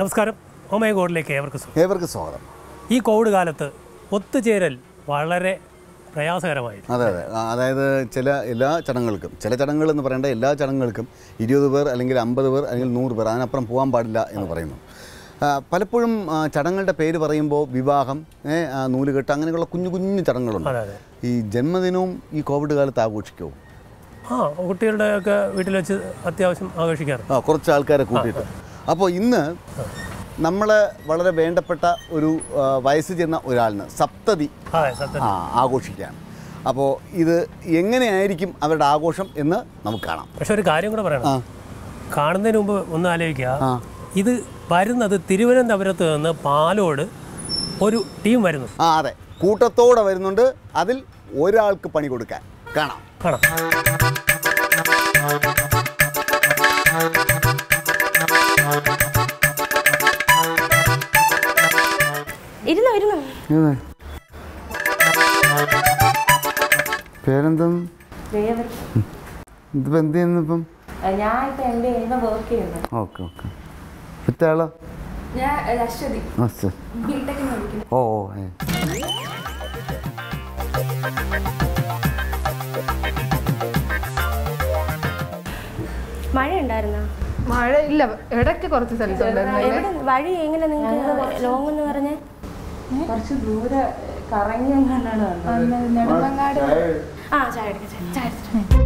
നമസ്കാരം ഓമയ ഗോഡിലേക്ക് ഏവർക്ക് സ്വാഗതം ഏവർക്ക് സ്വാഗതം ഈ കോവിഡ് കാലത്ത് ഒത്തുചേരൽ വളരെ പ്രയാസകരമായി അതെ അതെ ആ, അതായത് ചില എല്ലാ ചടങ്ങുകൾക്കും ചില ചടങ്ങുകൾ എന്ന് പറയേണ്ട എല്ലാ ചടങ്ങുകൾക്കും ഇരുപത് പേർ അല്ലെങ്കിൽ അമ്പത് പേർ അല്ലെങ്കിൽ നൂറ് പേർ അതിനപ്പുറം പോകാൻ പാടില്ല എന്ന് പറയുന്നു ആ, പലപ്പോഴും ആ, ചടങ്ങുകളുടെ പേര് പറയുമ്പോൾ വിവാഹം ഏ, ആ, നൂലുകെട്ട് അങ്ങനെയുള്ള കുഞ്ഞു കുഞ്ഞു ചടങ്ങുകളുണ്ട് അതെ അതെ ഈ ജന്മദിനവും ഈ കോവിഡ് കാലത്ത് ആഘോഷിക്കുമോ ആ കുട്ടികളുടെ ഒക്കെ വീട്ടിൽ വെച്ച് അത്യാവശ്യം ആഘോഷിക്കാറ് ആ കുറച്ച് ആൾക്കാരെ കൂട്ടിയിട്ട് അപ്പോൾ ഇന്ന് നമ്മൾ വളരെ വേണ്ടപ്പെട്ട ഒരു ആ, വയസ്സ് ചെന്ന ഒരാളിന് സപ്തതി അതെ സത്യം ആ ആഘോഷിക്കുകയാണ് അപ്പോൾ ഇത് എങ്ങനെയായിരിക്കും അവരുടെ ആഘോഷം എന്ന് നമുക്ക് കാണാം പക്ഷെ ഒരു കാര്യം കൂടെ ആ പറയണം കാണുന്നതിന് മുമ്പ് ഒന്ന് ആലോചിക്കുക ആ ഇത് വരുന്നത് തിരുവനന്തപുരത്ത് നിന്ന് പാലോട് ഒരു ടീം വരുന്നു ആ അതെ കൂട്ടത്തോടെ വരുന്നുണ്ട് അതിൽ ഒരാൾക്ക് പണി കൊടുക്കാൻ കാണാം കാണാം ഇരുന്നോ ഇരുന്നോ പേരെന്തും ഇതിപ്പോൾ എന്ത് ചെയ്യുന്നിപ്പം ഞാൻ ഇപ്പൊ എം ബി എ വർക്ക് ചെയ്യുന്നത് ഓക്കെ ഓക്കെ മറ്റാളോ ഞാൻ അശ്വതി ആ സർ ബിടെക്കിന് പഠിക്കുന്നു ഓ ഓ ഏ. മഴ ഉണ്ടായിരുന്നോ മഴ ഇല്ല ഇടയ്ക്ക് കുറച്ച് സ്ഥലത്തുണ്ടായിരുന്നു എവിടെ വഴി എങ്ങനെ നിങ്ങൾക്ക് ലോങ് എന്ന് പറഞ്ഞ കുറച്ച് ദൂരെ കറങ്ങി എങ്ങാണ്ടാണ് വന്നത് നെടുമങ്ങാട് ആ ചായ എടുക്കാം ചായ എടുത്തിട്ട്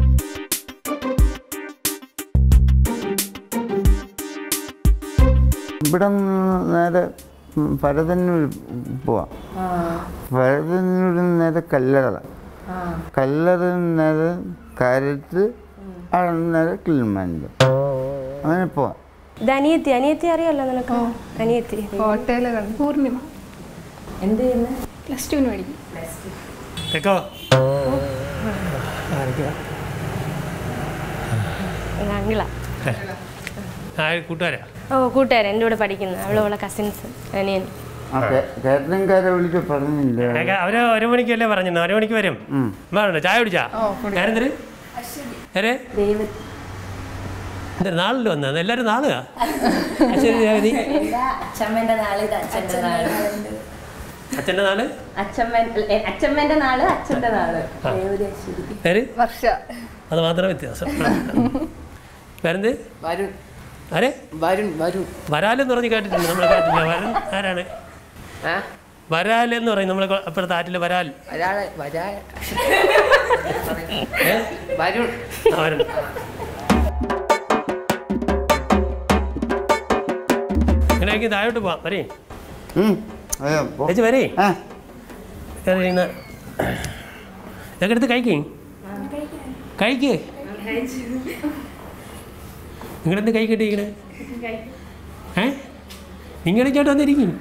ഇവിടെ നിന്ന് നേരെ ഭരതന്നൂർ പോവാം ഭരതന്നൂരിൽ നിന്ന് നേരെ കല്ലറ കല്ലറ നേരെ കാരറ്റ് അവിടെ നിന്ന് നേരെ കിളിമാൻ്റെ അങ്ങനെ പോവാം ഇത് അനിയത്തി അനിയത്തി അറിയാലോ നിനക്ക് അനിയത്തി ഹോട്ടല് കണ്ടു പൂർണിമ എന്ത് ചെയ്യുന്നത് പ്ലസ് ടുവിന് പഠിക്കും കേക്കോ അങ്കിള ആ കൂട്ടുകാരാ ഓ കൂട്ടുകാരൻ എൻ്റെ കൂടെ പഠിക്കുന്ന അവളെ അവളെ കസിൻസ് അനിയൻ ആ കാറ്ററിംഗുകാരെ വിളിച്ച് പറഞ്ഞില്ല ഏക, അവര് ഒരു മണിക്കല്ലേ പറഞ്ഞു ഒരു മണിക്ക് വരും വേണ്ട ചായ കുടിച്ചാ ഞാനെന്തര് ഏരെ എന്താ നാളിൽ വന്നത് എല്ലാവരും നാളുകാ ശരി രേവതി അച്ഛമ്മേന്റെ നാള് ഇത് അച്ഛന്റെ നാള് അച്ഛൻ്റെ നാള് അച്ഛമ്മൻ ഏ, അച്ഛമ്മേന്റെ നാള് അച്ഛന്റെ നാള് രേവതി അശ്വതി പേര് വർഷ അത് മാത്രമേ വ്യത്യാസം പേരെന്ത് വരുൺ ആരെ വരുൺ വരുൺ വരാലെന്ന് പറഞ്ഞ് കേട്ടിട്ടുണ്ട് നമ്മൾ കേട്ടില്ല വരൻ ആരാണ് ആ വരാൽ എന്ന് പറയും നമ്മളെ കൊ- അപ്പുറത്തെ ആറ്റിലെ വരാൽ ഒരാളെ വരാ ഏ? വരുൺ ആ, വരൻ ഇങ്ങനെയൊക്കെ താഴോട്ട് പോവാം വരേ ഉം. അയ്യോ, പോ. ചേച്ചി വരേ ആ ഇന്ന് ഇതൊക്കെ എടുത്ത് കഴിക്കേ കഴിക്കേ നിങ്ങളെന്ത് കൈ കെട്ടിയിരിക്കണേ ഏ നിങ്ങളുടെ ചേട്ടൻ വന്നിരിക്കും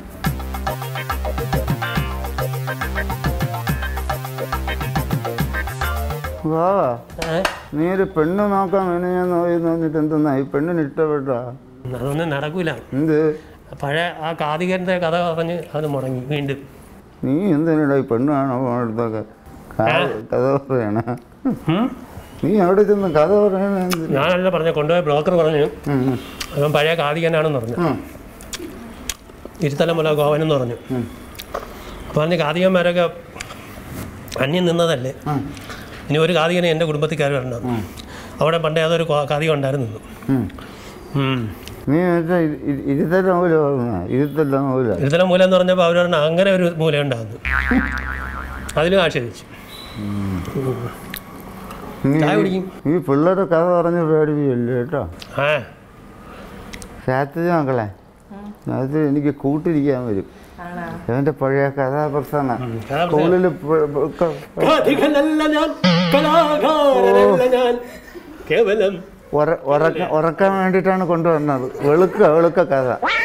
വാ ഏ നീ ഒരു പെണ്ണ് നോക്കാൻ വേണ്ടി ഞാൻ നോക്കി നോക്കിട്ട് എന്തെന്നാ ഈ പെണ്ണിന് ഇഷ്ടപ്പെട്ടാ അതൊന്നും നടക്കൂല എന്ത് പഴയ ആ കാതികൻ്റെ കഥ പറഞ്ഞ് അത് മുടങ്ങി വീണ്ടും നീ എന്തിനാ ഈ പെണ്ണ് കാണോ അടുത്തൊക്കെ കഥ പറയണ ഉം? നീ അവിടെ ചെന്ന് കഥ പറയണ എന്തിനാ? ഞാനല്ല പറഞ്ഞ കൊണ്ടുപോയ ബ്രോക്കർ പറഞ്ഞു ഉം, ഉം, അവൻ പഴയ കാതികനാണെന്ന് പറഞ്ഞു ഉം. ഇരുത്തലമുല ഗോവനെന്ന് പറഞ്ഞു ഉം. അപ്പോൾ പറഞ്ഞ് കാതികന്മാരൊക്കെ അന്യം നിന്നതല്ലേ ഉം. ഇനി ഒരു കാതികനെ എൻ്റെ കുടുംബത്തിൽ കയറി വരണം അവിടെ പണ്ടേ അതൊരു കോ- കാതിക ഉണ്ടായിരുന്നു ഉം. ഉം. നീ മറ്റേ ഇ- ഇ- ഇരുത്തല്ല മൂല പറഞ്ഞ ഇരുത്തല്ല മൂല ഇരുത്തല മൂല എന്ന് പറഞ്ഞപ്പോൾ അവർ പറഞ്ഞു അങ്ങനെ ഒരു മൂല ഉണ്ടാകുന്നു അതിലും ആക്ഷേപിച്ചു നീ ചായ കുടിക്കും. ഈ പിള്ളേരെ കഥ പറഞ്ഞ് പേടിപ്പിക്കല്ലേ കേട്ടോ ആ രാത്രി മക്കളെ രാത്രി എനിക്ക് കൂട്ടിരിക്കാൻ വരും എന്റെ പഴയ കഥാപ്രസ്ഥാന കഥാപ്രസ്ഥാനം. സ്കൂളിൽ കാതികനല്ല ഞാൻ കലാകാരനല്ല ഞാൻ കേവലം ഉറക്കാൻ വേണ്ടിയിട്ടാണ് കൊണ്ടുവന്നത് വെളുക്ക വെളുക്ക കഥ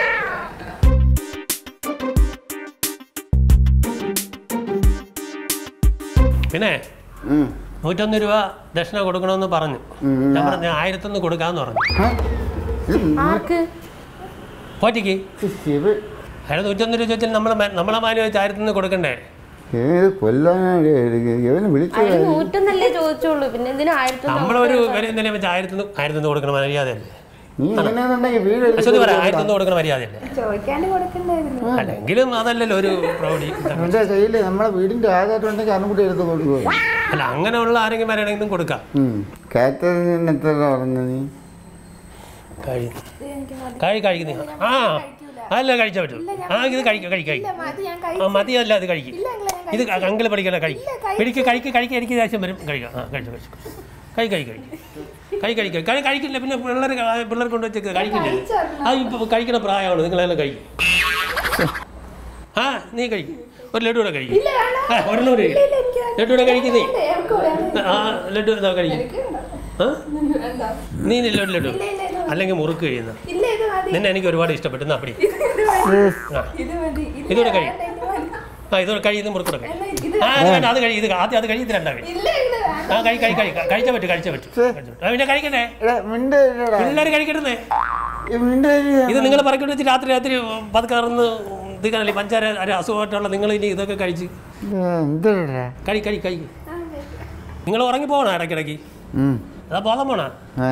പിന്നെ ഉം. നൂറ്റൊന്ന് രൂപ ദക്ഷിണ കൊടുക്കണമെന്ന് പറഞ്ഞു ഞാൻ പറഞ്ഞു ആയിരത്തൊന്ന് കൊടുക്കാമെന്ന് പറഞ്ഞു ഹ? ഇത് ആർക്ക് പോറ്റിക്ക് ശിവ അയാൾ നൂറ്റൊന്ന് രൂപ ചോദിച്ചാൽ നമ്മൾ നമ്മളെ മാനി വെച്ച് ആയിരത്തൊന്ന് കൊടുക്കണ്ടേ ഇത് കൊല്ലാനാണ് ഇവന് വിളിച്ച അതിന് നൂറ്റൊന്നല്ലേ ചോദിച്ചോളൂ പിന്നെ എന്തിനാ ആയിരത്തി നമ്മളൊരു വില എന്തെങ്കിലും വെച്ച് ആയിരത്തൊന്ന് ആയിരത്തൊന്ന് കൊടുക്കണം മര്യാദയല്ലേ നീ ഇങ്ങനെയാണെന്നുണ്ടെങ്കിൽ വീട് എഴുതി അശ്വതി പറ കൊടുക്കണ്ട. ആയിരത്തി ഒന്ന് കൊടുക്കുന്ന മര്യാദയല്ലേ ചോദിക്കാണ്ട് കൊടുക്കണ്ടായിരുന്നു അല്ലെങ്കിലും അതല്ലല്ലോ ഒരു പ്രൗഢി നിന്റെ കയ്യിൽ നമ്മളെ വീടിന്റെ ആധാരം ഉണ്ടെങ്കിൽ അതും കൂടി എടുത്ത് കൊടുക്കുമോ അല്ല അങ്ങനെയുള്ള ആരെങ്കിലും വരണമെങ്കിലും കൊടുക്കാം കാറ്ററിന് എത്ര പറഞ്ഞു നീ കഴി കഴി കഴിക്കുന്ന ആ അല്ല കഴിച്ചാൽ പറ്റും ആ ഇത് കഴിക്കാം കഴിക്കാം കഴിക്കാം ആ മതി അല്ല അത് കഴിക്കും ഇത് അങ്കിൾ പഠിക്കല കഴിക്കും പിടിക്ക് കഴിക്ക് കഴിക്കുക എനിക്ക് ദേഷ്യം വരും കഴിക്കാം ആ കഴിച്ചു കഴിച്ചു കഴി കഴി കഴി കൈ കഴിക്കുക കഴി കഴിക്കില്ല പിന്നെ പിള്ളേർ പിള്ളേർ കൊണ്ട് വെച്ചേക്ക് കഴിക്കില്ല ആ ഇപ്പോൾ കഴിക്കണ പ്രായമാണ് നിങ്ങളെല്ലാം കഴിക്കും ആ നീ കഴിക്കും ഒരു ലഡു കൂടെ കഴിക്കും ആ ഒരെണ്ണം കൂടെ കഴിക്കും ലഡു കൂടെ കഴിക്കുന്നേ ആ ലഡു എന്താ കഴിക്കും ആ നീ ലഡു ലഡു അല്ലെങ്കിൽ മുറുക്ക് കഴിയുന്ന നിന്നെ എനിക്ക് ഒരുപാട് ഇഷ്ടപ്പെട്ടു എന്നാ അപ്പടി ആ ഇതൂടെ കഴിയും ആ ഇതോടെ കഴിയുന്ന മുറുക്കൂടെ കഴിയും ആ അത് വേണ്ട അത് കഴിയും ഇത് ആദ്യം അത് കഴിയും ഇത് രണ്ടാം കഴിയും ആ കഴി കഴി കഴി കഴിച്ചാൽ പറ്റും കഴിച്ചാൽ പറ്റും ആ, പിന്നെ കഴിക്കണ്ടേ എടാ മിണ്ട് ഇല്ലടാ. പിള്ളേർ കഴിക്കരുതേ ഈ മിണ്ട് ഇല്ല. ഇത് നിങ്ങൾ പറക്കി വെച്ച് രാത്രി രാത്രി പതുക്കറന്ന് ഇതിക്കാനല്ലേ പഞ്ചാര ഒരു അസുഖമായിട്ടുള്ള നിങ്ങൾ ഇനി ഇതൊക്കെ കഴിച്ച് ഇത് എന്തിടാ കഴി കഴി കഴി നിങ്ങൾ ഉറങ്ങി പോകണോ ഇടയ്ക്കിടയ്ക്ക് അതാ ബോധം പോണോ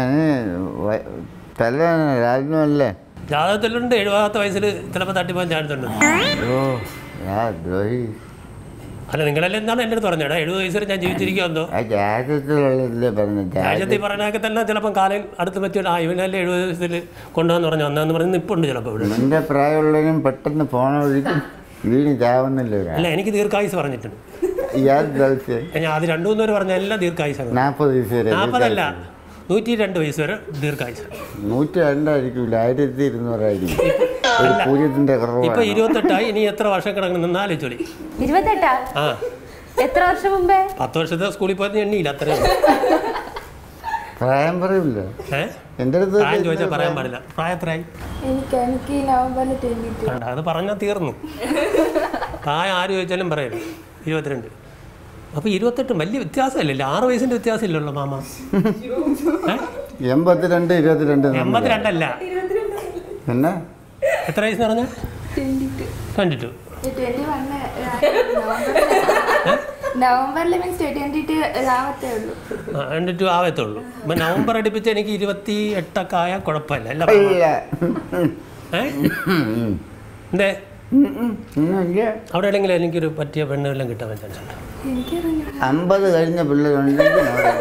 തല രാജ്യമല്ലേ ജാതകത്തിലുണ്ട് എഴുപതാമത്തെ വയസ്സിൽ ചിലപ്പോൾ തട്ടിപ്പോകാൻ ചാൻസ് ഉണ്ട് ഓ ആ ദ്രോഹി അല്ല നിങ്ങളെല്ലാം എന്താണ് എൻ്റെ അടുത്ത് പറഞ്ഞേടാ എഴുപത് വയസ്സിൽ ഞാൻ ജീവിച്ചിരിക്കുമെന്നോ ആ ജാതകത്തിലുള്ളതല്ലേ പറഞ്ഞ രാജ്യത്തിൽ പറഞ്ഞൊക്കെ തന്നെ ചിലപ്പം കാലം അടുത്ത് വെച്ചിട്ട് ആ ഇവനല്ലേ എഴുപത് വയസ്സിൽ കൊണ്ടുവന്ന് പറഞ്ഞു ഒന്നെന്ന് പറഞ്ഞ് നിപ്പുണ്ട് ചിലപ്പോൾ ഇവിടെ നിന്റെ പ്രായമുള്ളവരും പെട്ടെന്ന് പോണ വഴിക്കും വീണ് ചാവുന്നില്ല ഒരാൾ അല്ല എനിക്ക് ദീർഘായുസ് പറഞ്ഞിട്ടുണ്ട് ഇയാൾ കളിച്ച് ഞാൻ അത് രണ്ടു മൂന്ന് പേര് പറഞ്ഞ എല്ലാം ദീർഘായുസാണ് നാൽപ്പത് വയസ്സ് വരെ നാൽപ്പതല്ല നൂറ്റി രണ്ട് വയസ്സ് വരെ ദീർഘായുസ് നൂറ്റി രണ്ടായിരിക്കില്ല ആയിരത്തി ഇരുന്നൂറായിരിക്കും ഒരു പൂജ്യത്തിന്റെ ഇപ്പൊ കുറവാണ് ഇരുപത്തെട്ടായി ഇനി എത്ര വർഷം കിടക്കണം നിന്നാലേ ചൊല്ലി ഇരുപത്തെട്ടാ ആ എത്ര വർഷം മുമ്പേ പത്ത് വർഷത്തെ സ്കൂളിൽ പോയത് എണ്ണിയില്ല അത്രയും പ്രായം പറയില്ല ഏ എൻ്റെ അടുത്ത് പ്രായം ചോദിച്ചാൽ പറയാൻ പാടില്ല പ്രായത്തിലായി എനിക്ക് എനിക്ക് നവംബറിൽ ട്വന്റി ടു കണ്ട അത് പറഞ്ഞാൽ തീർന്നു പ്രായം ആര് ചോദിച്ചാലും പറയരുത് ഇരുപത്തിരണ്ട് അപ്പൊ ഇരുപത്തെട്ടും വലിയ വ്യത്യാസമല്ലല്ലോ ആറ് വയസ്സിന്റെ വ്യത്യാസം ഇല്ലല്ലോ മാമ ഏ? എൺപത്തിരണ്ട് ഇരുപത്തിരണ്ട് നമ്മൾ. എൺപത്തിരണ്ടല്ല പിന്നെ എത്ര വയസ്സ് പറഞ്ഞ ട്വന്റി ടു ട്വന്റി വണ് നവംബറിൽ മീൻസ് ട്വന്റി ടു ആവത്തേ ഉള്ളൂ ട്വന്റി ടു ആവത്തുള്ളൂ അപ്പൊ നവംബർ അടുപ്പിച്ച് എനിക്ക് ഇരുപത്തി എട്ടൊക്കെ ആയാൽ കുഴപ്പമില്ല അല്ല ഇല്ല ഏ എന്തേ ഒന്നുമില്ല അവിടെ എവിടെയെങ്കിലും എനിക്കൊരു പറ്റിയ പെണ്ണെല്ലാം കിട്ടാൻ ചാൻസ് ഉണ്ട് അമ്പത് കഴിഞ്ഞ പിള്ളേരുണ്ടെങ്കിൽ നോക്കാം.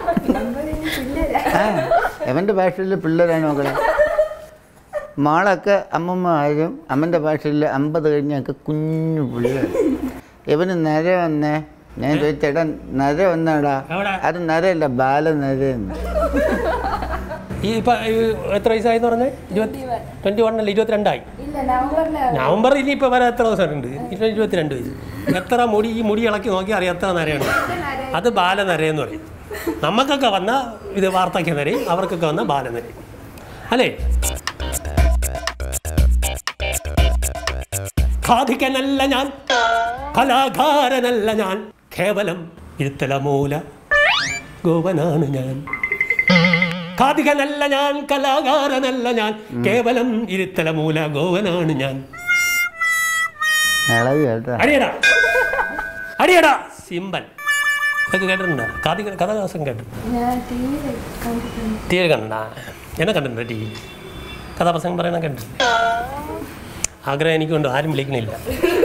ആ എവൻ്റെ ഭാഷയിൽ പിള്ളേരാണ് നോക്കണേ മോളൊക്കെ അമ്മമ്മ ആയാലും അമ്മൻ്റെ ഭാഷയിൽ അമ്പത് കഴിഞ്ഞൊക്കെ കുഞ്ഞു പിള്ളേർ ഇവന് നര വന്നേ ഞാൻ ചോദിച്ചേട്ടാ നര വന്നാടാ എവിടെ? അത് നരയല്ല ബാലനരയെന്ന് ഈ ഇപ്പൊ ഈ എത്ര വയസ്സായെന്ന് പറഞ്ഞേ ഇരുപത്തി ട്വന്റി വൺ അല്ല ഇരുപത്തിരണ്ടായി ഇല്ല നവംബറിൽ നവംബർ ഇനി ഇപ്പൊ വരെ എത്ര ദിവസം ഉണ്ട് ഇപ്പൊ ഇരുപത്തിരണ്ട് വയസ്സ് എത്ര മുടി ഈ മുടി ഇളക്കി നോക്കി അറിയാം എത്ര നരയുണ്ട് അത് ബാലനരയെന്ന് പറയും നമുക്കൊക്കെ വന്ന ഇത് വാർത്തയ്ക്ക് നരയും അവർക്കൊക്കെ വന്ന ബാലനരയും അല്ലേ സാധിക്കനല്ല ഞാൻ കലാകാരനല്ല ഞാൻ കേവലം ഇരുത്തലമൂല ഗോവനാണ് ഞാൻ കാതികനല്ല ഞാൻ കലാകാരനല്ല ഞാൻ കേവലം ഇരുത്തലമൂല ഗോവനാണ് ഞാൻ ഇളവി കേട്ടാ അടിയടാ അടിയടാ സിമ്പൽ ഇതൊക്കെ കേട്ടിട്ടുണ്ടോ കാതിക കഥാകാസം കേട്ടു ഞാൻ ടി വിയിൽ കണ്ടിട്ടുണ്ട് ടി വി കണ്ട എന്നെ കണ്ടിട്ടുണ്ടോ ടി വി കഥാപ്രസംഗം പറയണ കണ്ടിട്ടുണ്ട് ആഗ്രഹം എനിക്കുണ്ട് ആരും വിളിക്കണില്ല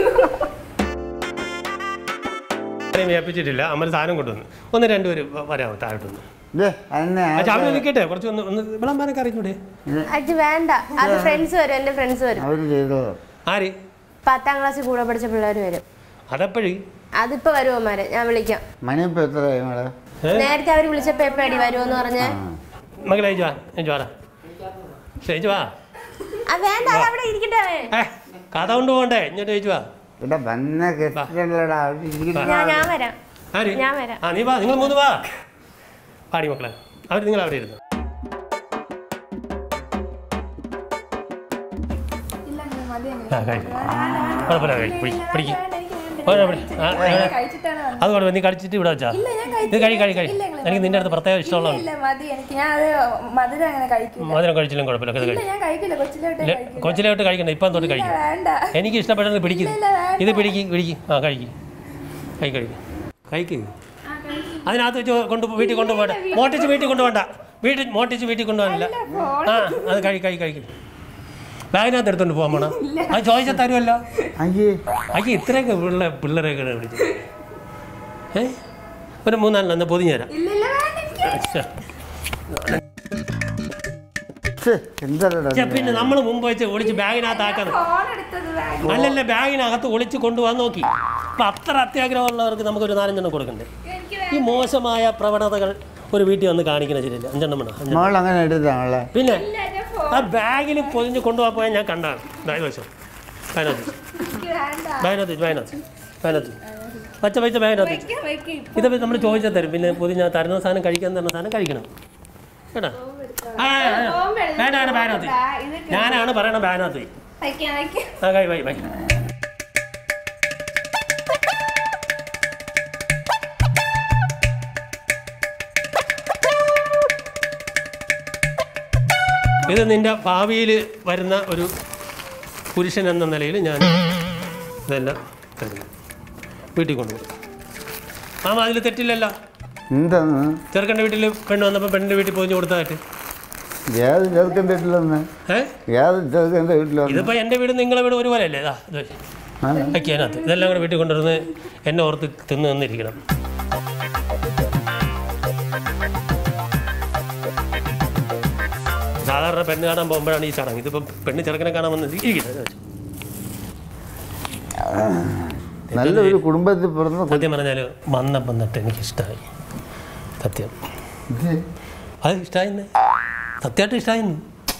ആരെയും വ്യാപിച്ചിട്ടില്ല അമ്മ സാധനം കൊണ്ടുവന്നു ഒന്ന് രണ്ടുപേര് വരാമോ താഴോട്ടൊന്ന് ഇത് അന്നെ പക്ഷെ അവിടെ നിൽക്കട്ടെ കുറച്ച് ഒന്ന് ഒന്ന് വിളമ്പാനൊക്കെ അറിഞ്ഞൂടെ അത് വേണ്ട അത് ഫ്രണ്ട്സ് വരും എൻ്റെ ഫ്രണ്ട്സ് വരും അവർ ചെയ്തോ ആര് പത്താം ക്ലാസ്സിൽ കൂടെ പഠിച്ച പിള്ളേർ വരും അതെപ്പോഴ് അതിപ്പോ വരുമോമാരെ ഞാൻ വിളിക്കാം മണിയപ്പോൾ എത്രയായി മോളെ നേരത്തെ അവർ വിളിച്ചപ്പോ എപ്പോ അടി വരുമോന്ന് പറഞ്ഞേ മകളെ ഏജ് വാ ഏജ് വാടാ ഏജ് വാ ആ വേണ്ട അത് അവിടെ ഇരിക്കട്ടെ ഏ കഥ കൊണ്ട് പോകണ്ടേ ഇങ്ങോട്ട് ഏജ് വാ ഇവിടെ വന്ന കെട്ടില്ലടാ അവിടെ ഇരിക്കുന്ന ഞാൻ ഞാൻ വരാം ആര് ഞാൻ വരാം. ആ നീ വാ നിങ്ങൾ മൂന്ന് വാ പാടി മക്കളെ അവർ നിങ്ങൾ അവിടെ ഇരുന്നു ഇല്ല അങ്ങനെ മതി അങ്ങനെ ആ കഴിച്ചു കുഴപ്പമില്ല കഴിച്ചു പിടി പിടിക്ക് പോരാ, പിടി. ആ, ആ, കഴിച്ചിട്ടാണ് വന്നത് അത് കുഴപ്പമില്ല നീ കഴിച്ചിട്ട് ഇവിടെ വെച്ചാ ഇല്ല ഞാൻ ഇത് കഴി കഴി കഴി ഇല്ല, ഇല്ല, എനിക്ക് നിന്റെ അടുത്ത് പ്രത്യേക ഇഷ്ടമുള്ളതാണ് ഇല്ല മതി എനിക്ക് ഞാൻ അത് മധുരം അങ്ങനെ കഴിക്കില്ല മധുരം കഴിച്ചില്ലും കുഴപ്പമില്ല ഇത് ഇല്ല കഴിക്കും ഞാൻ കഴിക്കില്ല കൊച്ചിലോട്ട് കഴിക്കില്ല കൊച്ചിലോട്ട് കഴിക്കണ്ട ഇപ്പം തൊട്ട് കഴിക്കും വേണ്ട എനിക്ക് ഇഷ്ടപ്പെട്ടത് പിടിക്കും ഇല്ല, വേണ്ട. ഇത് പിടിക്ക് പിടിക്ക് ആ കഴിക്ക് കൈ കഴിക്ക് കഴിക്ക് അതിനകത്ത് വെച്ച് കൊണ്ട് വീട്ടിൽ കൊണ്ടുപോകണ്ട മോട്ടിച്ച് വീട്ടിൽ കൊണ്ടുപോകണ്ട വീട്ടിൽ മോട്ടിച്ച് വീട്ടിൽ കൊണ്ടുപോകാനില്ല ആ അത് കഴി കഴി കഴിക്കും ബാഗിനകത്ത് എടുത്തോണ്ട് പോകാൻ പോണം അത് ചോദിച്ചാൽ തരുമല്ലോ അയ്യേ അയ്യ ഇത്രയൊക്കെ പിള്ള പിള്ളേരെയൊക്കെ വിളിച്ചു ഏ ഒരു മൂന്നാലെണ്ണം എന്നാ പൊതിഞ്ഞു തരാം ഇല്ല ഇല്ല വേണ്ട എനിക്ക് ശ്ശെ. ഛെ, എന്താടാ ഛെ, പിന്നെ നമ്മൾ മുമ്പ് വെച്ച് ഒളിച്ച് ബാഗിനകത്ത് ആക്കാറ് ഫോൺ എടുത്തത് ബാഗ് അല്ലല്ല ബാഗിനകത്ത് ഒളിച്ച് കൊണ്ടുപോകാൻ നോക്കി അപ്പം അത്ര അത്യാഗ്രഹമുള്ളവർക്ക് നമുക്കൊരു നാലഞ്ചെണ്ണം കൊടുക്കണ്ടേ എനിക്ക് ഈ മോശമായ പ്രവണതകൾ ഒരു വീട്ടിൽ വന്ന് കാണിക്കണ ശരിയല്ല അഞ്ചെണ്ണം വേണം അഞ്ചെണ്ണം മോൾ അങ്ങനെ എടുത്താണല്ലേ പിന്നെ ഇല്ല ഞാൻ ഫോൺ ആ ബാഗിൽ പൊതിഞ്ഞ് കൊണ്ടുപോകാൻ പോയാൽ ഞാൻ കണ്ടാണ് ബാഗ് വെച്ചോ ബാഗിനകത്ത് എനിക്ക് വേണ്ട ബാഗിനകത്ത് വെച്ച്, ബാഗിനകത്ത് ബാഗിനകത്ത് വച്ച വച്ച ബാഗിനകത്ത് വെച്ച്. വെക്കാം വെക്കാം ഇതൊക്കെ നമ്മൾ ചോദിച്ചാൽ തരും പിന്നെ പൊതിഞ്ഞ തരുന്ന സാധനം കഴിക്കാൻ തരുന്ന സാധനം കഴിക്കണം കേട്ടോ ആ, ആ, ആ. വേണ്ട വേണ്ട ബാഗിനകത്ത് ഇതൊക്കെ ഞാനാണ് പറയണത് ബാഗിനകത്ത് വെയ്. വയ്ക്കാം വയ്ക്കാം ആ കൈ വൈ വൈ ഇത് നിന്റെ ഭാവിയിൽ വരുന്ന ഒരു പുരുഷൻ എന്ന നിലയിൽ ഞാൻ ഇതെല്ലാം തരുന്നു വീട്ടിൽ കൊണ്ടുപോകും മാമ അതിൽ തെറ്റില്ലല്ലോ എന്താന്ന് ചെറുക്കൻ്റെ വീട്ടിൽ പെണ്ണ് വന്നപ്പോൾ പെണ്ണിൻ്റെ വീട്ടിൽ പോയി കൊടുത്തായിട്ട് ഏത് ചെറുക്കൻ്റെ വീട്ടിലൊന്ന് ഏ ഏത് ചെറുക്കൻ്റെ വീട്ടിലൊന്ന് ഇതിപ്പോൾ എൻ്റെ വീട് നിങ്ങളെ വീട് ഒരുപോലെ അല്ലേ ഇതാ ഇത് വെച്ച്. ആ. വയ്ക്കാനകത്ത് ഇതെല്ലാം കൂടെ വീട്ടിൽ കൊണ്ടുവന്ന് എന്നെ ഓർത്ത് തിന്ന് തന്നിരിക്കണം സാധാരണ പെണ്ണ് കാണാൻ പോകുമ്പോഴാണ് ഈ ചടങ്ങ് ഇതിപ്പം പെണ്ണ് ചെറുക്കനെ കാണാൻ വന്നത് ഇരിക്കുന്നത് നല്ലൊരു കുടുംബത്തിൽ പിറന്ന കൊ- സത്യം പറഞ്ഞാൽ വന്നപ്പം തൊട്ട് എനിക്ക് ഇഷ്ടമായി സത്യം ഇത് അത് ഇഷ്ടമായിന്ന് സത്യമായിട്ട് ഇഷ്ടമായിന്ന്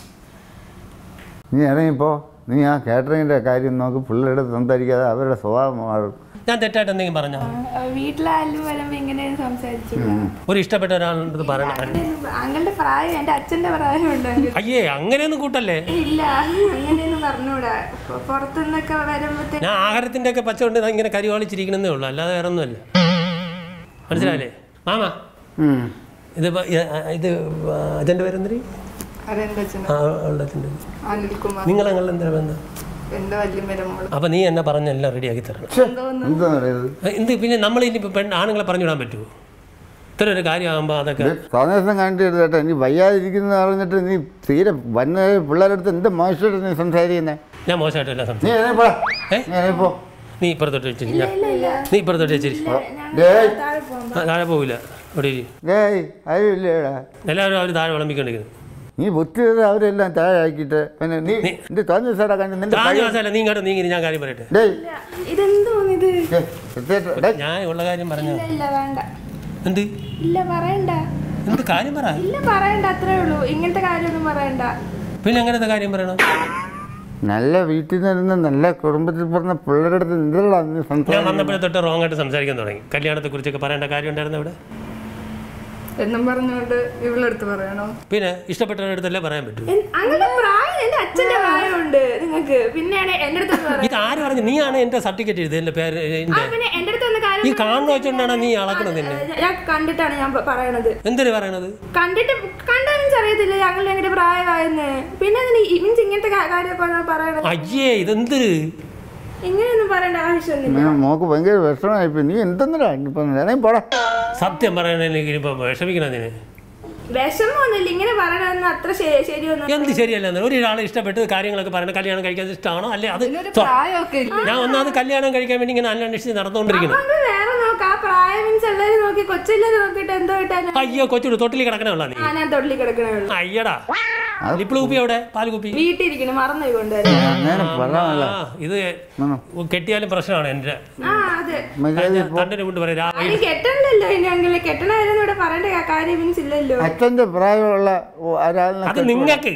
നീ ഇറങ്ങിപ്പോ നീ ആ കാറ്ററിങ്ങിൻ്റെ കാര്യം നോക്ക് പിള്ളേരുടെ സംസാരിക്കാതെ അവരുടെ സ്വഭാവം മാറും ഞാൻ തെറ്റായിട്ട് എന്തെങ്കിലും പറഞ്ഞോ ആ, വീട്ടിലായാലും വരുമ്പോ ഇങ്ങനെ സംസാരിച്ചു ഒരു ഇഷ്ടപ്പെട്ട ഒരാളുടെ പറയണം അങ്ങളുടെ പ്രായം എന്റെ അച്ഛന്റെ പ്രായമുണ്ട് അങ്കിൾ. അയ്യേ അങ്ങനെയൊന്നും കൂട്ടല്ലേ ഇല്ല അങ്ങനെയൊന്നും പറഞ്ഞൂടാ പൊ- പുറത്തുനിന്നൊക്കെ വരുമ്പത്തേ ഞാൻ ആഹാരത്തിൻ്റെ ഒക്കെ പച്ച കൊണ്ട് ഇങ്ങനെ കരിവാളിച്ചിരിക്കണമെന്നേ ഉള്ളൂ അല്ലാതെ വേറെ ഒന്നുമല്ല മനസ്സിലായില്ലേ മാമ ഉം. ഇത് ഇപ്പൊ ഇ- ഇത് അച്ഛൻ്റെ പേരെന്തിരി അതെന്താ അച്ഛൻ ആ അവളുടെ അച്ഛൻ്റെ അനിൽകുമാർ നിങ്ങൾ അങ്ങനെ എന്താ ബന്ധം എന്റെ വലിയ മരുമോള് അപ്പം നീ എന്നെ പറഞ്ഞെല്ലാം റെഡിയാക്കി തരണം ഛെ, എന്താ പറയുന്നത് ഏ, എന്ത് പിന്നെ നമ്മൾ ഇനി പെണ്ണ് ആണുങ്ങളെ പറഞ്ഞു വിടാൻ പറ്റുമോ ഇത്ര ഒരു കാര്യമാകുമ്പോൾ അതൊക്കെ സ്വാതന്ത്ര്യം കാണിച്ചിട്ട് കേട്ടോ നീ വയ്യാതിരിക്കുന്ന പറഞ്ഞിട്ട് നീ തീരെ വന്ന പിള്ളേരുടെ എന്ത് മോശമായിട്ട് നീ സംസാരിക്കുന്നേ ഞാൻ മോശമായിട്ടല്ല നീ സംസാരിക്കും ഇറങ്ങിപ്പോ ഏ? നീ ഇറങ്ങിപ്പോ നീ ഇപ്പുറത്തോട്ട് വെച്ചിരി ഞാൻ നീ ഇപ്പുറത്തോട്ട് വെച്ചിരി ഡേയ് ആ, താഴെ പോവില്ല അവിടെ ഇരി ഡേയ് ആരുമില്ലേടാ എല്ലാവരും അവർ താഴെ വിളമ്പിക്കൊണ്ടിരിക്കുന്നു നീ ബുദ്ധി ചെയ്ത് അവരെല്ലാം താഴെ ആക്കിയിട്ട് പിന്നെ നീ നിന്റെ തോന്നിയ സാറാ കണ്ടു നിന്റെ താഴെ പയ്യൻ- ദിവസമല്ല നീ ഇങ്ങോട്ട് നീങ്ങി ഞാൻ കാര്യം പറയട്ടെ ഡേയ് ഇതെന്തോന്നിത് ഡേയ്, സത്യമായിട്ട് ഡേയ്, ഞാൻ ഉള്ള കാര്യം പറഞ്ഞ ഇല്ല ഇല്ല വേണ്ട എന്ത് ഇല്ല പറയണ്ട എന്ത് കാര്യം പറ ഇല്ല പറയണ്ട അത്രേ ഉള്ളൂ ഇങ്ങനത്തെ കാര്യമൊന്നും പറയണ്ട പിന്നെ എങ്ങനത്തെ കാര്യം പറയണം നല്ല വീട്ടിൽ നിന്ന് നല്ല കുടുംബത്തിൽ പറഞ്ഞ പിള്ളേരുടെ അടുത്ത് എന്തെല്ലാം നീ ഞാൻ സംസാരിക്കുന്നത് വന്നപ്പോഴേ തൊട്ട് റോങ് ആയിട്ട് സംസാരിക്കാൻ തുടങ്ങി കല്യാണത്തെ കുറിച്ചൊക്കെ പറയേണ്ട കാര്യം ഉണ്ടായിരുന്നു ഇവിടെ എന്നും പറഞ്ഞുകൊണ്ട് ഇവളെടുത്ത് പറയണോ പിന്നെ ഇഷ്ടപ്പെട്ടവരടുത്തല്ലേ പറയാൻ പറ്റൂ അങ്ങനെ പ്രായം എന്റെ അച്ഛന്റെ പ്രായമുണ്ട് നിങ്ങക്ക് പിന്നെയാണ് എന്റെ അടുത്ത് ഒന്ന് ഇത് ആര് പറഞ്ഞു നീയാണ് എന്റെ സർട്ടിഫിക്കറ്റ് എഴുതി എന്റെ പേര് എന്റെ പിന്നെ എന്റെ അടുത്ത് ഒന്ന് കാര്യം ഈ കാണുന്ന വെച്ചോണ്ടാണ് നീ അളക്കണത് എന്നെ ഞാൻ കണ്ടിട്ടാണ് ഞാൻ പ- പറയണത് എന്തിനു പറയണത് കണ്ടിട്ട് കണ്ടാ മീൻസ് അറിയത്തില്ല ഞങ്ങൾ ഞങ്ങളുടെ പ്രായമായെന്ന് പിന്നെ മീൻസ് ഇങ്ങനത്തെ കാ- കാര്യമൊക്കെ ഒന്ന് പറയണത് അയ്യേ ഇതെന്ത് ഇങ്ങനെയൊന്നും പറയേണ്ട ആവശ്യമൊന്നുമില്ല ഞാൻ മോക്ക് ഭയങ്കര വിഷമമായിപ്പോയി നീ എന്തെന്നില്ല ഇപ്പം ഇറങ്ങി പോടാ സത്യം പറയണെങ്കിൽ ഇപ്പൊ വിഷമിക്കണതിന് വിഷമമൊന്നുമില്ല ഇങ്ങനെ പറയണമെന്ന് അത്ര ശ- ശരിയൊന്നും എന്ത് ശരിയല്ല ഒരാളെ ഇഷ്ടപ്പെട്ട് കാര്യങ്ങളൊക്കെ പറയണം കല്യാണം കഴിക്കാൻ ഇഷ്ടമാണോ അല്ലെ അത് പ്രായമൊക്കെ ഇല്ല ഞാൻ ഒന്നാമത് കല്യാണം കഴിക്കാൻ വേണ്ടി ഇങ്ങനെ അന്വേഷിച്ച് നടന്നുകൊണ്ടിരിക്കണം അപ്പൊ വേറെ നോക്ക് ആ പ്രായം മീൻസ് എല്ലാവരും നോക്കി കൊച്ചില്ലാതെ നോക്കിയിട്ട് എന്തോ ഇട്ടാലും അയ്യോ കൊച്ചുడు തൊട്ടിൽ കിടക്കണമല്ല നീ ആ ഞാൻ തൊള്ളി കിടക്കണേ ഉള്ളൂ അയ്യടാ ലിപ്പിള് കുപ്പി എവിടെ പാല് കുപ്പി വീട്ടിലിരിക്കണം മറന്നു കൊണ്ടുവരാം അങ്ങനെ പറയാമല്ല ആ, ഇത് കെട്ടിയാലും പ്രശ്നമാണ് എൻ്റെ ആ അതെ മര്യാദ തൻ്റെ കൊണ്ട് പറയാം രാ- അതിന് കെട്ടണ്ടല്ലോ ഇനി അങ്ങനെ കെട്ടണമായിരുന്നു ഇവിടെ പറയേണ്ട കാ- കാര്യം മീൻസ് ഇല്ലല്ലോ അച്ഛൻ്റെ പ്രായമുള്ള ഒരാളിനെ അത് നിങ്ങൾക്ക്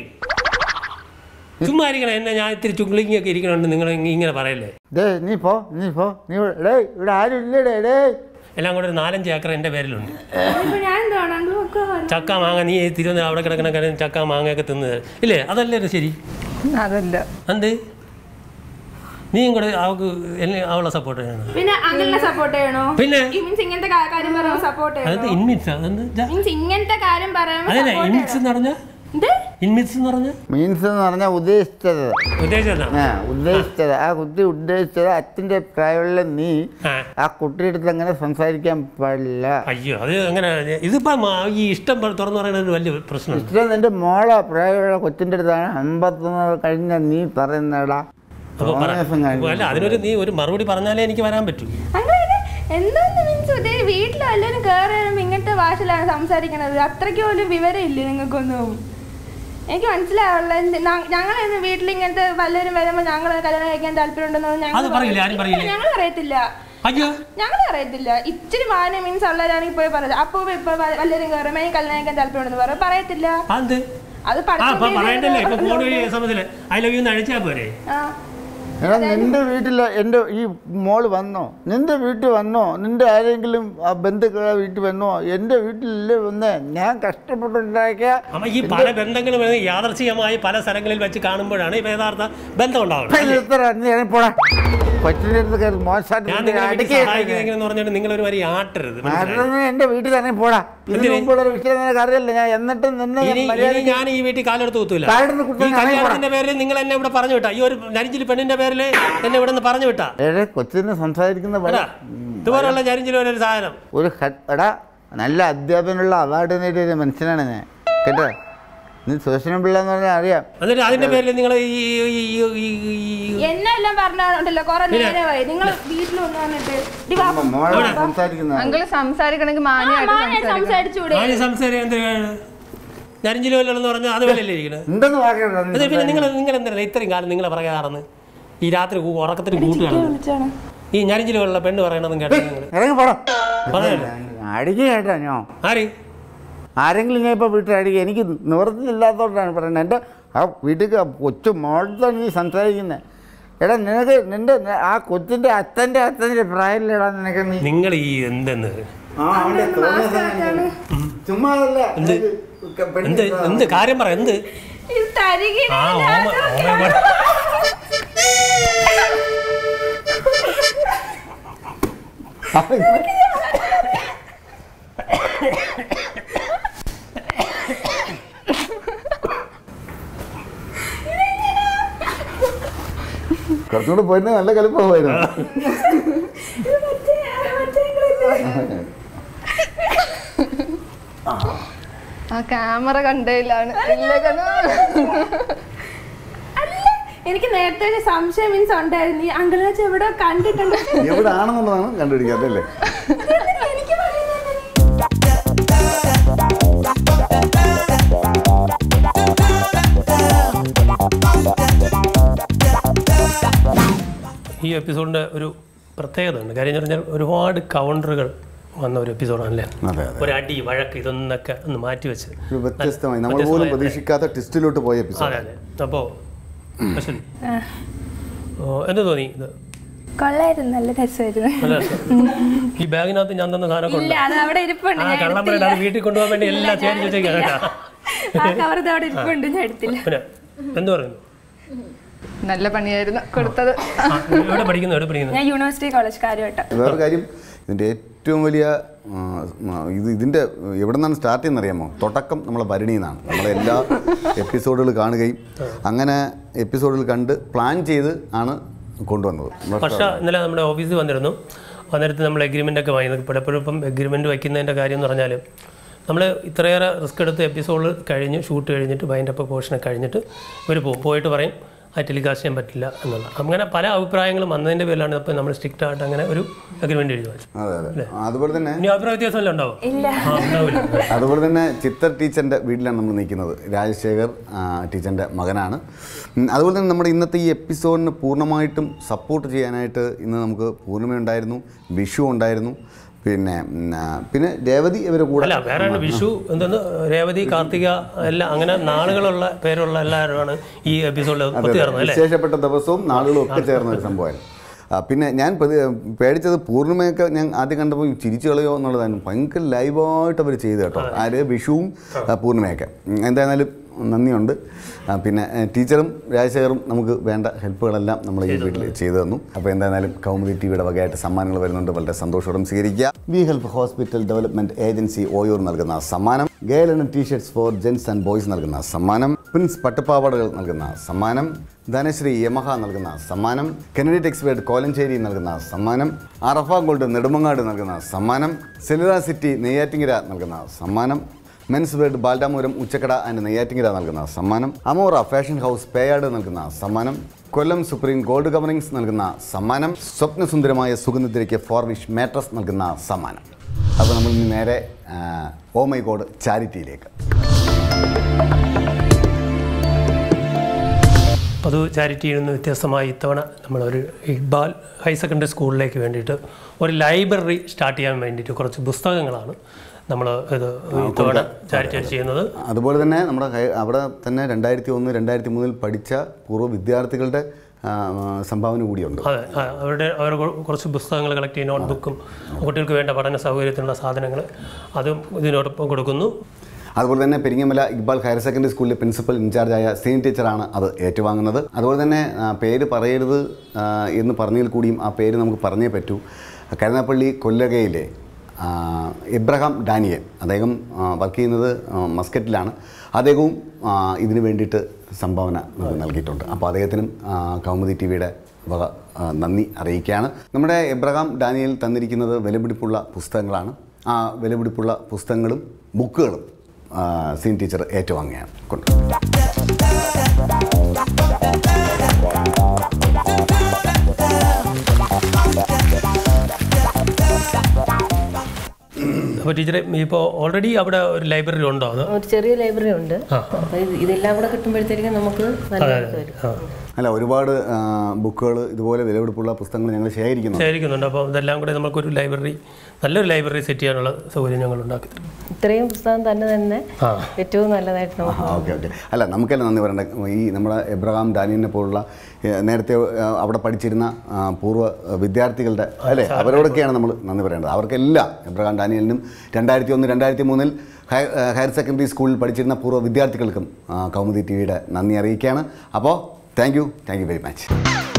ചുമ്മാ ഇരിക്കണം എന്നെ ഞാൻ ഇത്തിരി ചുങ്കളിങ്ങി ഒക്കെ ഇരിക്കണുണ്ട് നിങ്ങൾ ഇങ്ങനെ പറയല്ലേ ഡേ നീ പോ നീ പോ നീ ഇവിടെ- ഡേയ് ഇവിടെ ആരും ഇല്ലടേ ഡേ എല്ലാം കൂടെ ഒരു നാലഞ്ച് ഏക്കർ എൻ്റെ പേരിലുണ്ട് ഇപ്പൊ ഞാൻ എന്താണ് അങ്കിൾ ഒക്കെ ചക്ക മാങ്ങ നീ തിരുവനന്തപുരം അവിടെ കിടക്കണ കാര്യം ചക്ക മാങ്ങയൊക്കെ തിന്ന് ഇല്ലേ അതല്ലേ ഇത് ശരി അതല്ല എന്ത് നീയും കൂടെ അവൾക്ക് എന്നെ അവളെ സപ്പോർട്ട് ചെയ്യണം പിന്നെ അങ്കിളിനെ സപ്പോർട്ട് ചെയ്യണോ പിന്നെ ഈ മീൻസ് ഇങ്ങനത്തെ കാ- കാര്യം പറയുമ്പോൾ സപ്പോർട്ട് അതെന്ത് ചെയ്യണോ ഇൻമിറ്റ്സ് അതെന്ത് ഇതാ? മീൻസ് ഇങ്ങനത്തെ കാര്യം പറയുമ്പോൾ അതല്ലേ support ഇൻമിറ്റ്സ് എന്ന് പറഞ്ഞാൽ എന്ത് ഇൻമിത്സ് എന്ന് പറഞ്ഞ മീൻസ് എന്ന് പറഞ്ഞാൽ ഉദ്ദേശിച്ചത് ഉദ്ദേശിച്ചതാ ആ ഉദ്ദേശിച്ചത് ആ കുട്ടി ഉദ്ദേശിച്ചത് അച്ഛൻ്റെ പ്രായമുള്ള നീ ആ. ആ കുട്ടിയുടെ അടുത്ത് അങ്ങനെ സംസാരിക്കാൻ പാടില്ല അയ്യോ അത് അങ്ങനെ ഇതിപ്പം ഈ ഇഷ്ടം പ- തുറന്നു പറയുന്നത് ഒരു വലിയ പ്രശ്നമാണ് ഇഷ്ടം നിന്റെ മോളെ പ്രായമുള്ള കൊച്ചിൻ്റെ അടുത്താണ് അമ്പത്തൊന്ന് കഴിഞ്ഞ നീ പറയുന്നടാ അപ്പോൾ പറ തോന്നിയ ദിവസം അപ്പോൾ അല്ല അതിനൊരു നീ ഒരു മറുപടി പറഞ്ഞാലേ എനിക്ക് വരാൻ പറ്റൂ അങ്ങനെ എന്തോന്ന് മീൻസ് ഇതേ വീട്ടിൽ എല്ലാവരും കയറി വരുമ്പോൾ ഇങ്ങനത്തെ ഭാഷയിലാണ് സംസാരിക്കണത് അത്രയ്ക്ക് പോലും വിവരമില്ലേ നിങ്ങൾക്കൊന്നും എനിക്ക് മനസ്സിലാവുള്ള ഞങ്ങൾ വീട്ടിൽ ഇങ്ങനത്തെ പലരും വരുമ്പോൾ ഞങ്ങൾ കല്യാണം കഴിക്കാൻ താല്പര്യമുണ്ടെന്ന് അത് പറയില്ല, ആരും പറയില്ല. ഞങ്ങൾ അറിയത്തില്ല അയ്യോ ഞങ്ങൾ അറിയത്തില്ല ഇച്ചിരി മാന്യ മീൻസ് ഉള്ളവരാണെങ്കിൽ പോയി പറയുന്നത് അപ്പൊ ഇപ്പൊ വല്ലവരും കയറുമ്പോൾ എനിക്ക് കല്യാണം കഴിക്കാൻ താല്പര്യമുണ്ടെന്ന് പറയും പറയത്തില്ല അത് അത് ആ അപ്പൊ പറയണ്ടല്ലേ ഇപ്പൊ ഫോൺ വഴി പഠിച്ചു സമയത്തില് ഐ ലവ് യു എന്ന് അഴിച്ചാ പോരെ എടാ നിന്റെ വീട്ടിൽ എൻ്റെ ഈ മോള് വന്നോ നിന്റെ വീട്ടിൽ വന്നോ നിന്റെ ആരെങ്കിലും ആ ബന്ധുക്കളെ വീട്ടിൽ വന്നോ എൻ്റെ വീട്ടിലല്ലേ വന്നേ ഞാൻ കഷ്ടപ്പെട്ടുണ്ടാക്കിയ അപ്പൊ ഈ പല ബന്ധങ്ങളും വരുന്നത് യാദർച്ഛികമായി പല സ്ഥലങ്ങളിൽ വെച്ച് കാണുമ്പോഴാണ് ഇപ്പൊ യഥാർത്ഥ ബന്ധം ഉണ്ടാവുന്നത് എത്ര നീ ഇറങ്ങി പോടാ കൊച്ചിൻ്റെ അടുത്ത് കയറി ഞാൻ മോശമായിട്ട് നിങ്ങളെ വേണ്ടി അടിക്കുക സഹായിക്കുന്നെങ്കിലും പറഞ്ഞിട്ട് നിങ്ങൾ ഒരു വരി ആട്ടരുത് മനസ്സിലായോ? മാറ്റണമെന്ന് എൻ്റെ വീട്ടിൽ തന്നെ പോടാ ഇതിന് എന്തിന്? മുമ്പുള്ള ഒരു വിഷയം നിനക്ക് അറിയില്ല ഞാൻ എന്നിട്ടും നിന്നെ ഇനി ഇനി മര്യാദയ്ക്ക് ഞാൻ ഈ വീട്ടിൽ കാലെടുത്ത് കുത്തൂല കാലെടുത്ത് കുത്താൻ ഈ ഞാൻ കല്യാണത്തിന്റെ പേരിൽ നിങ്ങൾ എന്നെ ഇവിടെ പറഞ്ഞു വിട്ടാ ഈ ഒരു നരിഞ്ചിൽ പെണ്ണിന്റെ പേരിൽ എന്നെ ഇവിടെ നിന്ന് പറഞ്ഞു വിട്ടാ ഏടെ കൊച്ചിന് സംസാരിക്കുന്ന പോലെ എടാ ഇതുപോലുള്ള നരിഞ്ചിൽ ഒരു സാധനം ഒരു ഹ- എടാ നല്ല അധ്യാപനമുള്ള അവാർഡ് നേടിയ ഒരു മനുഷ്യനാണ് ഞാൻ കേട്ടോ നീ സുരക്ഷനും പിള്ള എന്ന് പറഞ്ഞാൽ അറിയാം എന്നിട്ട് അതിന്റെ പേരിൽ നിങ്ങൾ ഈ ഈ- ഈ- ഈ- ഈ- എന്നെല്ലാം പറഞ്ഞുണ്ടല്ലോ കൊറേ നേരമായി നിങ്ങൾ വീട്ടിൽ വന്ന് വന്നിട്ട് ഡി വാ. മോളെ സംസാരിക്കുന്ന അങ്കിള് സംസാരിക്കണമെങ്കിൽ ആ, മാന്യമായിട്ട് മാന്യം സംസാരിക്കണം സംസാരിച്ചൂടെ ആര് സംസാരം എന്തിനാണ് നരിഞ്ചിൽ വല്ലെന്ന് പറഞ്ഞാൽ അതുപോലെയല്ലേ ഇരിക്കുന്നത് എന്തെന്ന് വാക്കേണ്ട അത് പിന്നെ നിങ്ങൾ നിങ്ങൾ എന്തിനാ ഇത്രയും കാലം നിങ്ങളെ പറയാ നടന്ന് ഈ രാത്രി കൂ- ഉറക്കത്തിന് കൂട്ടുകയാണ് ഈ ഞരിഞ്ചിൽ പോലുള്ള പെണ്ണ് പറയണതും കേട്ടോ നിങ്ങൾ ഇറങ്ങി പോടാ പറയല്ലേ അടിക്കുക കേട്ടോ ഞാൻ ആര് ആരെങ്കിലും ഞാൻ ഇപ്പോൾ വീട്ടിൽ അടിക്കുക എനിക്ക് നിവൃത്തിയില്ലാത്തതുകൊണ്ടാണ് പറയുന്നത് എൻ്റെ ആ വീട്ടിൽ കൊച്ചു മോളത്താണ് നീ സംസാരിക്കുന്നത് എടാ നിനക്ക് നിന്റെ ആ കൊച്ചിൻ്റെ അച്ഛൻ്റെ അച്ഛൻ്റെ പ്രായമില്ലടാ നിനക്ക് നീ നിങ്ങൾ ഈ എന്തെന്ന് ആ അവൻ്റെ തോന്നിയ സാധനം. ചുമ്മാ അതല്ല എന്ത്? നിനക്ക് പെണ്ണ് എന്ത് എന്ത് കാര്യം പറ എന്ത് ഇത് തരികിട ആ ഓമ ഓമ പറ. കുറച്ചുകൂടെ പോയിരുന്നെ നല്ല കലിപ്പായിരുന്നു ആ ക്യാമറ കണ്ടതിലാണ് ഇല്ല കണ്ടു അല്ല എനിക്ക് നേരത്തെ ഒരു സംശയം മീൻസ് ഉണ്ടായിരുന്നു ഈ അങ്കിളിനെ വെച്ച് എവിടെ കണ്ടിട്ടുണ്ട് എവിടെ ആണെന്നുള്ളതാണ് കണ്ടുപിടിക്കാത്തത് അല്ലേ എനിക്ക് പറയുന്നത് ഈ എപ്പിസോഡിന്റെ ഒരു പ്രത്യേകത ഉണ്ട് കാര്യം എന്ന് പറഞ്ഞാൽ ഒരുപാട് കൗണ്ടറുകൾ വന്ന ഒരു എപ്പിസോഡാണല്ലേ അതെ അതെ ഒരു അടി വഴക്ക് ഇതൊന്നൊക്കെ ഒന്ന് മാറ്റി വെച്ച് ഒരു വ്യത്യസ്തമായി നമ്മൾ പോലും പ്രതീക്ഷിക്കാത്ത ട്വിസ്റ്റിലോട്ട് പോയ അതെ എപ്പിസോഡ് അതെ അപ്പോൾ അശ്വതി ഓ, എന്ത് തോന്നി ഇത് കൊള്ളായിരുന്നു നല്ല രസമായിരുന്നു നല്ല രസം. ഈ ബാഗിനകത്ത് ഞാൻ തന്ന സാധനമൊക്കെ ഉണ്ട് ഇല്ല അത് അവിടെ ഇരിപ്പുണ്ട് ആ ഞാൻ കള്ളം എടുത്തില്ല. പറയണ്ട അത് വീട്ടിൽ കൊണ്ടുപോകാൻ വേണ്ടി എല്ലാം ചേർത്ത് വെച്ചേക്കാം കേട്ടോ ആ കവർ അവിടെ ഇരിപ്പുണ്ട് ഞാൻ എടുത്തില്ല പിന്നെ എന്ത് പറയുന്നു നല്ല പണിയായിരുന്നു കൊടുത്തത് ആ, എവിടെ പഠിക്കുന്നു എവിടെ പഠിക്കുന്നു ഞാൻ യൂണിവേഴ്സിറ്റി കോളേജ് കാര്യമായിട്ട് വേറെ കാര്യം ഇതിൻ്റെ ഏറ്റവും വലിയ ആ, ആ, ഇത് ഇതിൻ്റെ എവിടെ നിന്നാണ് സ്റ്റാർട്ട് ചെയ്യുന്നത് അറിയാമോ തുടക്കം നമ്മളെ ഭരണിയിൽ നിന്നാണ് നമ്മളെ എല്ലാ എപ്പിസോഡുകൾ കാണുകയും അങ്ങനെ എപ്പിസോഡുകൾ കണ്ട് പ്ലാൻ ചെയ്ത് ആണ് കൊണ്ടുവന്നത് പക്ഷേ ഇന്നലെ നമ്മുടെ ഓഫീസിൽ വന്നിരുന്നു വന്നിടത്ത് നമ്മൾ എഗ്രിമെൻ്റ് ഒക്കെ വാങ്ങി പലപ്പോഴും ഇപ്പം എഗ്രിമെൻ്റ് വയ്ക്കുന്നതിൻ്റെ കാര്യം എന്ന് പറഞ്ഞാൽ നമ്മൾ ഇത്രയേറെ റിസ്ക് എടുത്ത് എപ്പിസോഡ് കഴിഞ്ഞ് ഷൂട്ട് കഴിഞ്ഞിട്ട് ബൈൻഡപ്പ് പോർഷൻ കഴിഞ്ഞിട്ട് ഇവർ പോകും പോയിട്ട് പറയും ആ ടെലികാസ്റ്റ് ചെയ്യാൻ പറ്റില്ല എന്നുള്ള അങ്ങനെ പല അഭിപ്രായങ്ങളും വന്നതിൻ്റെ പേരിലാണ് ഇപ്പോൾ നമ്മൾ സ്ട്രിക്റ്റ് ആയിട്ട് അങ്ങനെ ഒരു അഗ്രിമെൻ്റ് എഴുതി വെച്ചത് അതെ അതെ അതുപോലെ തന്നെ ഇനി അഭിപ്രായ വ്യത്യാസം വല്ലതും ഉണ്ടാവും ആ ഉണ്ടാവില്ല അതുപോലെ തന്നെ ചിത്ര ടീച്ചറിൻ്റെ വീട്ടിലാണ് നമ്മൾ നിൽക്കുന്നത് രാജശേഖർ ആ, ടീച്ചറിൻ്റെ മകനാണ് ഉം, അതുപോലെ തന്നെ നമ്മുടെ ഇന്നത്തെ ഈ എപ്പിസോഡിന് പൂർണ്ണമായിട്ടും സപ്പോർട്ട് ചെയ്യാനായിട്ട് ഇന്ന് നമുക്ക് പൂർണ്ണിമയുണ്ടായിരുന്നു വിഷു ഉണ്ടായിരുന്നു പിന്നെ ഉം, ആ, പിന്നെ രേവതി ഇവരെ കൂടെ അല്ല വേറെ ആണ് വിഷു എന്തെന്ന് രേവതി കാർത്തിക എല്ലാം അങ്ങനെ നാളുകളുള്ള പേരുള്ള എല്ലാവരുമാണ് ഈ എപ്പിസോഡിൽ അതെ, ഒത്തുചേർന്നത് അല്ലേ വിശേഷപ്പെട്ട ദിവസവും നാളുകളും ഒക്കെ ചേർന്ന ഒരു സംഭവമായിരുന്നു ആ, പിന്നെ ഞാൻ പ്രതി- പേടിച്ചത് പൂർണ്ണിമയൊക്കെ ഞാൻ ആദ്യം കണ്ടപ്പോൾ ചിരിച്ചു കളയോ എന്നുള്ളതായിരുന്നു ഭയങ്കര ലൈവായിട്ട് അവർ ചെയ്തു കേട്ടോ ആര് വിഷുവും ആ, പൂർണ്ണിമയൊക്കെ ഉം, എന്തായിരുന്നാലും നന്ദിയുണ്ട് ആ, പിന്നെ ഏ, ടീച്ചറും രാജശേഖറും നമുക്ക് വേണ്ട ഹെൽപ്പുകളെല്ലാം നമ്മൾ ഈ വീട്ടിൽ ചെയ്തു തന്നു അപ്പോൾ എന്തായാലും കൗമുദി ടി വിയുടെ വകയായിട്ട് സമ്മാനങ്ങൾ വരുന്നുണ്ട് വളരെ സന്തോഷത്തോടും സ്വീകരിക്കുക we help hospital development agency Oyoor നൽകുന്ന സമ്മാനം ഗേലൻ t shirts for gents and boys നൽകുന്ന സമ്മാനം പ്രിൻസ് പട്ടുപാവാടകൾ നൽകുന്ന സമ്മാനം ധനശ്രീ യമഹ നൽകുന്ന സമ്മാനം കെനഡി ടെക്സ്പേർട്ട് കോലഞ്ചേരി നൽകുന്ന സമ്മാനം അറഫ ഗോൾഡ് നെടുമങ്ങാട് നൽകുന്ന സമ്മാനം സെലുല സിറ്റി നെയ്യാറ്റിങ്കര നൽകുന്ന സമ്മാനം മെൻസ് വേർഡ് ബാൽഡാമൂരം ഉച്ചക്കട ആൻഡ് നെയ്യാറ്റിങ്കര നൽകുന്ന സമ്മാനം അമോറ ഫാഷൻ ഹൗസ് പേയാട് നൽകുന്ന സമ്മാനം കൊല്ലം സുപ്രീം ഗോൾഡ് കവറിംഗ്സ് നൽകുന്ന സമ്മാനം സ്വപ്നസുന്ദരമായ സുഗന്ധത്തിലേക്ക് ഫോർവിഷ് മാട്രസ് നൽകുന്ന സമ്മാനം അപ്പോൾ നമ്മൾ ഇനി നേരെ ആ, ഓ മൈ ഗോഡ് ചാരിറ്റിയിലേക്ക് പൊതു ചാരിറ്റിയിൽ നിന്ന് വ്യത്യസ്തമായി ഇത്തവണ നമ്മളൊരു ഇക്ബാൽ ഹയർ സെക്കൻഡറി സ്കൂളിലേക്ക് വേണ്ടിയിട്ട് ഒരു ലൈബ്രറി സ്റ്റാർട്ട് ചെയ്യാൻ വേണ്ടിയിട്ട് കുറച്ച് പുസ്തകങ്ങളാണ് നമ്മൾ ഇത് ഇത്തവണ ചാരിറ്റി ചെയ്യുന്നത് അതുപോലെ തന്നെ നമ്മുടെ ഹൈ- അവിടെ തന്നെ രണ്ടായിരത്തി ഒന്ന് രണ്ടായിരത്തി മൂന്നിൽ പഠിച്ച പൂർവ്വ വിദ്യാർത്ഥികളുടെ ആ, സംഭാവന കൂടിയുണ്ട് അതെ ആ, അവരുടെ അവർ കുറച്ച് പുസ്തകങ്ങൾ കളക്ട് ചെയ്യും നോട്ട്ബുക്കും കുട്ടികൾക്ക് വേണ്ട പഠന സൗകര്യത്തിനുള്ള സാധനങ്ങൾ അതും ഇതിനോടൊപ്പം കൊടുക്കുന്നു അതുപോലെ തന്നെ പെരിങ്ങമല ഇക്ബാൽ ഹയർ സെക്കൻഡറി സ്കൂളിലെ പ്രിൻസിപ്പൽ ഇൻചാർജായ സീൻ ടീച്ചറാണ് അത് ഏറ്റുവാങ്ങുന്നത് അതുപോലെ തന്നെ ആ, പേര് പറയരുത് ആ, എന്ന് പറഞ്ഞതിൽ കൂടിയും ആ പേര് നമുക്ക് പറഞ്ഞേ പറ്റൂ കരുനാപ്പള്ളി കൊല്ലകയിലെ ആ, ഇബ്രഹാം ഡാനിയൽ അദ്ദേഹം വർക്ക് ചെയ്യുന്നത് ആ, മസ്കറ്റിലാണ് അദ്ദേഹവും ആ, ഇതിനു വേണ്ടിയിട്ട് സംഭാവന നമുക്ക് നൽകിയിട്ടുണ്ട് അപ്പോൾ അദ്ദേഹത്തിനും ആ, കൗമുദി ടി വിയുടെ വക ആ, നന്ദി അറിയിക്കുകയാണ് നമ്മുടെ എബ്രഹാം ഡാനിയൽ തന്നിരിക്കുന്നത് വിലപിടിപ്പുള്ള പുസ്തകങ്ങളാണ് ആ വിലപിടിപ്പുള്ള പുസ്തകങ്ങളും ബുക്കുകളും ആ, സീൻ ടീച്ചർ ഏറ്റുവാങ്ങുകയാണ് കൊണ്ട് അപ്പോൾ ടീച്ചറെ ഇപ്പോൾ ഓൾറെഡി അവിടെ ഒരു ലൈബ്രറി ഉണ്ടോ അത് ഒരു ചെറിയ ലൈബ്രറി ഉണ്ട് ആ. അപ്പൊ ഇത് ഇതെല്ലാം കൂടെ കിട്ടുമ്പോഴത്തേക്കും നമുക്ക് നല്ല ഇത് വരും ആ അല്ല ഒരുപാട് ബുക്കുകൾ ഇതുപോലെ വിലപിടിപ്പുള്ള പുസ്തകങ്ങൾ ഞങ്ങൾ ശേഖരിക്കുന്നുണ്ട് ശേഖരിക്കുന്നുണ്ട് അപ്പോൾ ഇതെല്ലാം കൂടെ നമുക്കൊരു ലൈബ്രറി നല്ലൊരു ലൈബ്രറി സെറ്റ് ചെയ്യാനുള്ള സൗകര്യം ഞങ്ങൾ ഉണ്ടാക്കി തരും ഇത്രയും പുസ്തകം തന്നെ തന്നെ ആ ഏറ്റവും നല്ലതായിട്ട് നമുക്ക് ആ ഓക്കെ ഓക്കെ അല്ല നമുക്കെല്ലാം നന്ദി പറയണ്ട ഈ നമ്മുടെ എബ്രഹാം ഡാനിയലിനെ പോലുള്ള ഏ, നേരത്തെ ഏ, അവിടെ പഠിച്ചിരുന്ന ആ, പൂർവ്വ വിദ്യാർത്ഥികളുടെ അല്ലേ അവരോടൊക്കെയാണ് നമ്മൾ നന്ദി പറയേണ്ടത് അവർക്കെല്ലാം എബ്രഹാം ഡാനിയലിനും രണ്ടായിരത്തി ഒന്ന് രണ്ടായിരത്തി മൂന്നിൽ ഹയർ ഹയർ സെക്കൻഡറി സ്കൂളിൽ പഠിച്ചിരുന്ന പൂർവ്വ വിദ്യാർത്ഥികൾക്കും ആ, കൗമുദി ടി വിയുടെ നന്ദി അറിയിക്കുകയാണ് അപ്പോൾ thank you thank you very much